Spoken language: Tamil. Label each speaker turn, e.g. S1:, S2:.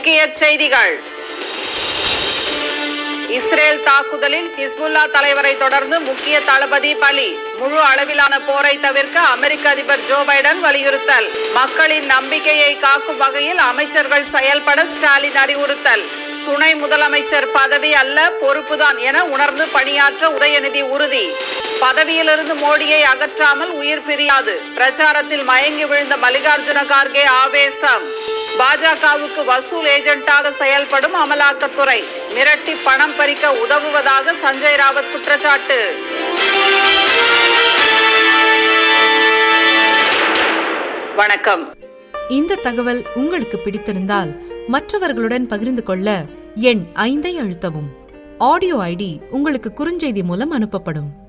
S1: முக்கிய செய்திகள் இஸ்ரேல் தாக்குதலில் ஹிஸ்புல்லா தலைவரை தொடர்ந்து முக்கிய தளபதி பலி முழு அளவிலான போரை தவிர்க்க அமெரிக்க அதிபர் ஜோ பைடன் வலியுறுத்தல் மக்களின் நம்பிக்கையை காக்கும் வகையில் அமைச்சர்கள் செயல்பட ஸ்டாலின் அறிவுறுத்தல் துணை முதலமைச்சர் பதவி அல்ல பொறுப்புதான் என உணர்ந்து பணியாற்ற உதயநிதி உறுதி பதவியிலிருந்து மோடியை அகற்றாமல் உயிர் பிரியாது பிரச்சாரத்தில் மயங்கி விழுந்த மல்லிகார்ஜுன கார்கே ஆவேசம் பாஜகவுக்கு வசூல் ஏஜென்ட்டாக செயல்படும் அமலாக்கத்துறை மிரட்டி பணம் பறிக்க உதவுவதாக சஞ்சய் ராவத் குற்றச்சாட்டு வணக்கம்
S2: இந்த தகவல் உங்களுக்கு பிடித்திருந்தால் மற்றவர்களுடன் பகிர்ந்து கொள்ள எண் ஐந்தை அழுத்தவும் ஆடியோ ஐடி உங்களுக்கு குறுஞ்செய்தி மூலம் அனுப்பப்படும்